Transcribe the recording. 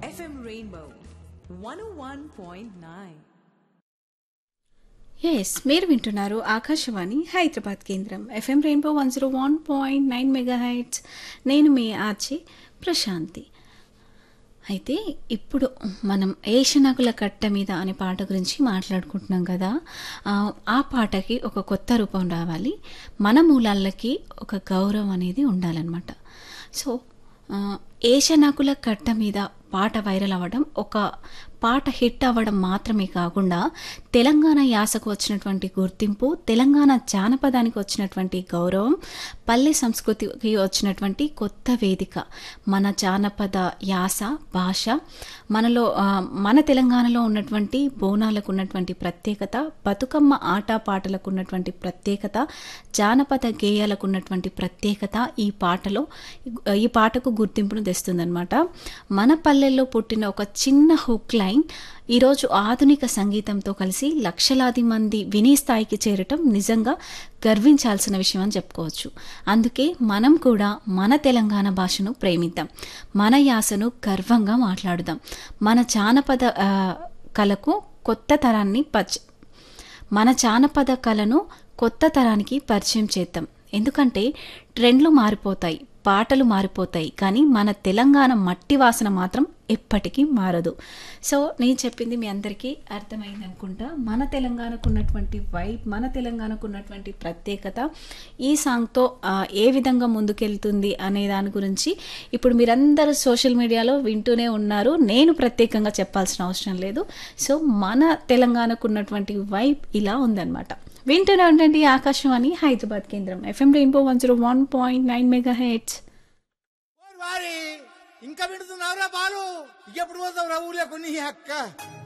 FM Rainbow 101.9. Yes మీరు వింటున్నారు ఆకాశవాణి హైదరాబాద్ కేంద్రం FM rainbow one zero one point nine mega hits నేను మీ ఆర్చి ప్రశాంతి అయితే ఇప్పుడు మనం ఏషనకుల కట్ట మీద అనే పాట గురించి మాట్లాడుకుంటున్నాం కదా ఆ, ఆ పాటకి ఒక కొత్త రూపం రావాలి మన మూలాలకి ఒక గౌరవం అనేది ఉండాలన్నమాట సో ఆ, ఏషనకుల కట్ట మీద పాట వైరల్ అవ్వడం ఒక పాట హిట్ అవ్వడం మాత్రమే కాకుండా తెలంగాణ యాసకు వచ్చినటువంటి గుర్తింపు తెలంగాణ జానపదానికి వచ్చినటువంటి గౌరవం పల్లె సంస్కృతికి వచ్చినటువంటి కొత్త వేదిక మన జానపద యాస భాష మనలో ఆ, మన తెలంగాణలో ఉన్నటువంటి బోనాలకు ఉన్నటువంటి ప్రత్యేకత బతుకమ్మ ఆట పాటలకు ఉన్నటువంటి ప్రత్యేకత జానపద గేయాలకు ఉన్నటువంటి ప్రత్యేకత ఈ పాటలో ఈ పాటకు గుర్తింపును తెస్తుందన్నమాట మన పల్లెల్లో పుట్టిన ఒక చిన్న హుక్ లైన్ ఈరోజు ఆధునిక సంగీతంతో కలిసి లక్షలాది మంది వినే స్థాయికి చేరటం నిజంగా గర్వించాల్సిన విషయం అని చెప్పుకోవచ్చు అందుకే మనం కూడా మన తెలంగాణ భాషను ప్రేమిద్దాం మన యాసను గర్వంగా మాట్లాడుదాం మన జానపద ఆ, కళకు కొత్త తరాన్ని పచ్ మన జానపద కళను కొత్త తరానికి పరిచయం చేద్దాం ఎందుకంటే ట్రెండ్లు మారిపోతాయి పాటలు మారిపోతాయి కానీ మన తెలంగాణ మట్టి వాసన మాత్రం ఎప్పటికీ మారదు సో నేను చెప్పింది మీ అందరికీ అర్థమైంది అనుకుంటా మన తెలంగాణకు ఉన్నటువంటి వైబ్ మన తెలంగాణకు ఉన్నటువంటి ప్రత్యేకత ఈ సాంగ్తో ఆ, ఏ విధంగా ముందుకెళ్తుంది అనే దాని గురించి ఇప్పుడు మీరందరూ సోషల్ మీడియాలో వింటూనే ఉన్నారు నేను ప్రత్యేకంగా చెప్పాల్సిన అవసరం లేదు సో మన తెలంగాణకు ఉన్నటువంటి వైబ్ ఇలా ఉందన్నమాట వింటూనే ఉండండి ఆకాశవాణి హైదరాబాద్ కేంద్రం FM rainbow one zero one point nine mega hits ఓరి వారి ఇంకా వింటున్నావురా బాలు ఎప్పుడు పోతావు రా ఊర్లో కొన్ని అక్క